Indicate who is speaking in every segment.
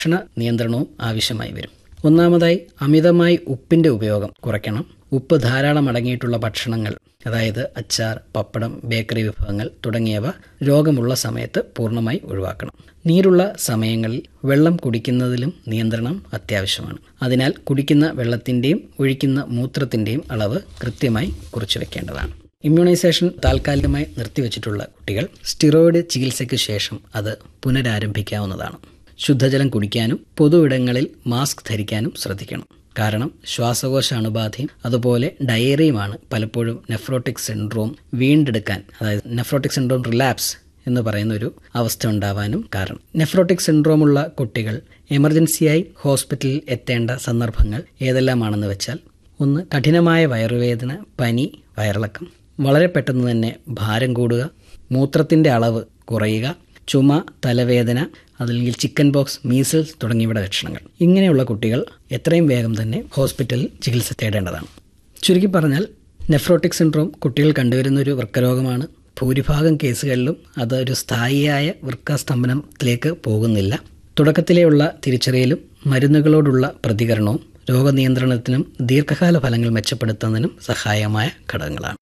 Speaker 1: ഭക്ഷണ നിയന്ത്രണവും ആവശ്യമായി വരും ഒന്നാമതായി അമിതമായി ഉപ്പിൻ്റെ ഉപയോഗം കുറയ്ക്കണം ഉപ്പ് ധാരാളം അടങ്ങിയിട്ടുള്ള ഭക്ഷണങ്ങൾ അതായത് അച്ചാർ പപ്പടം ബേക്കറി വിഭവങ്ങൾ തുടങ്ങിയവ രോഗമുള്ള സമയത്ത് പൂർണ്ണമായി ഒഴിവാക്കണം നീരുള്ള സമയങ്ങളിൽ വെള്ളം കുടിക്കുന്നതിലും നിയന്ത്രണം അത്യാവശ്യമാണ് അതിനാൽ കുടിക്കുന്ന വെള്ളത്തിൻ്റെയും ഒഴിക്കുന്ന മൂത്രത്തിൻ്റെയും അളവ് കൃത്യമായി കുറിച്ചു വെക്കേണ്ടതാണ് ഇമ്മ്യൂണൈസേഷൻ താൽക്കാലികമായി നിർത്തിവെച്ചിട്ടുള്ള കുട്ടികൾ സ്റ്റിറോയിഡ് ചികിത്സയ്ക്ക് ശേഷം അത് പുനരാരംഭിക്കാവുന്നതാണ് ശുദ്ധജലം കുടിക്കാനും പൊതുവിടങ്ങളിൽ മാസ്ക് ധരിക്കാനും ശ്രദ്ധിക്കണം കാരണം ശ്വാസകോശ അണുബാധയും അതുപോലെ ഡയേറിയുമാണ് പലപ്പോഴും നെഫ്രോട്ടിക് സിൻഡ്രോം വീണ്ടെടുക്കാൻ അതായത് നെഫ്രോട്ടിക് സിൻഡ്രോം റിലാപ്സ് എന്ന് പറയുന്ന ഒരു അവസ്ഥ ഉണ്ടാവാനും കാരണം നെഫ്രോട്ടിക് സിൻഡ്രോം ഉള്ള കുട്ടികൾ എമർജൻസിയായി ഹോസ്പിറ്റലിൽ എത്തേണ്ട സന്ദർഭങ്ങൾ ഏതെല്ലാമാണെന്ന് വെച്ചാൽ ഒന്ന് കഠിനമായ വയറുവേദന പനി വയറിളക്കം വളരെ പെട്ടെന്ന് തന്നെ ഭാരം കൂടുക മൂത്രത്തിൻ്റെ അളവ് കുറയുക ചുമ തലവേദന അതല്ലെങ്കിൽ ചിക്കൻ ബോക്സ് മീസിൽസ് തുടങ്ങിയവയുടെ ലക്ഷണങ്ങൾ ഇങ്ങനെയുള്ള കുട്ടികൾ എത്രയും വേഗം തന്നെ ഹോസ്പിറ്റലിൽ ചികിത്സ തേടേണ്ടതാണ് ചുരുക്കി പറഞ്ഞാൽ നെഫ്രോട്ടിക് സിൻഡ്രോം കുട്ടികൾ കണ്ടുവരുന്ന ഒരു വൃക്കരോഗമാണ് ഭൂരിഭാഗം കേസുകളിലും അത് ഒരു സ്ഥായിയായ വൃക്കസ്തംഭനത്തിലേക്ക് പോകുന്നില്ല തുടക്കത്തിലെയുള്ള തിരിച്ചറിയലും മരുന്നുകളോടുള്ള പ്രതികരണവും രോഗനിയന്ത്രണത്തിനും ദീർഘകാല ഫലങ്ങൾ മെച്ചപ്പെടുത്തുന്നതിനും സഹായമായ ഘടകങ്ങളാണ്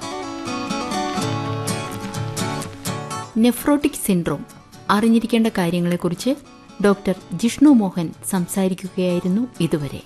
Speaker 2: നെഫ്രോട്ടിക് സിൻഡ്രോം അറിഞ്ഞിരിക്കേണ്ട കാര്യങ്ങളെക്കുറിച്ച് ഡോക്ടർ ജിഷ്ണു മോഹൻ സംസാരിക്കുകയായിരുന്നു ഇതുവരെ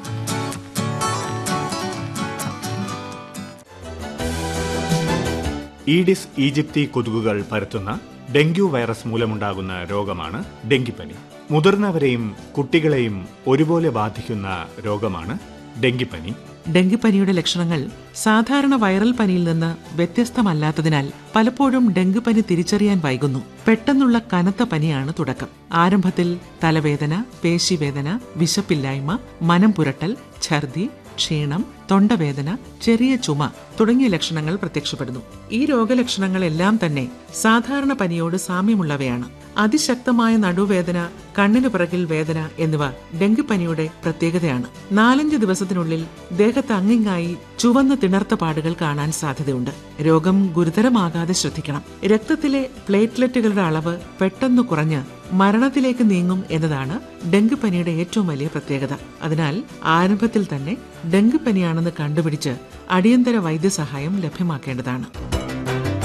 Speaker 3: ഈഡിസ് ഈജിപ്തി കൊതുകുകൾ പരത്തുന്ന ഡെങ്കു വൈറസ് മൂലമുണ്ടാകുന്ന രോഗമാണ് ഡെങ്കിപ്പനി മുതിർന്നവരെയും കുട്ടികളെയും ഒരുപോലെ ബാധിക്കുന്ന രോഗമാണ് ഡെങ്കിപ്പനി
Speaker 4: ഡെങ്കിപ്പനിയുടെ ലക്ഷണങ്ങൾ സാധാരണ വൈറൽ പനിയിൽ നിന്ന് വ്യത്യസ്തമല്ലാത്തതിനാൽ പലപ്പോഴും ഡെങ്കിപ്പനി തിരിച്ചറിയാൻ വൈകുന്നു പെട്ടെന്നുള്ള കനത്ത പനിയാണ് തുടക്കം ആരംഭത്തിൽ തലവേദന പേശിവേദന വിശപ്പില്ലായ്മ മനം പുരട്ടൽ ഛർദി ക്ഷീണം തൊണ്ടവേദന ചെറിയ ചുമ തുടങ്ങിയ ലക്ഷണങ്ങൾ പ്രത്യക്ഷപ്പെടുന്നു ഈ രോഗലക്ഷണങ്ങളെല്ലാം തന്നെ സാധാരണ പനിയോട് സാമ്യമുള്ളവയാണ് അതിശക്തമായ നടുവേദന കണ്ണിനു പിറകിൽ വേദന എന്നിവ ഡെങ്കിപ്പനിയുടെ പ്രത്യേകതയാണ് നാലഞ്ച് ദിവസത്തിനുള്ളിൽ ദേഹത്ത് അങ്ങിങ്ങായി ചുവന്ന തിണർത്ത പാടുകൾ കാണാൻ സാധ്യതയുണ്ട് രോഗം ഗുരുതരമാകാതെ ശ്രദ്ധിക്കണം രക്തത്തിലെ പ്ലേറ്റ്ലെറ്റുകളുടെ അളവ് പെട്ടെന്ന് കുറഞ്ഞ് മരണത്തിലേക്ക് നീങ്ങും എന്നതാണ് ഡെങ്കിപ്പനിയുടെ ഏറ്റവും വലിയ പ്രത്യേകത അതിനാൽ ആരംഭത്തിൽ തന്നെ ഡെങ്കിപ്പനിയാണെന്ന് കണ്ടുപിടിച്ച് അടിയന്തര വൈദ്യസഹായം ലഭ്യമാക്കേണ്ടതാണ്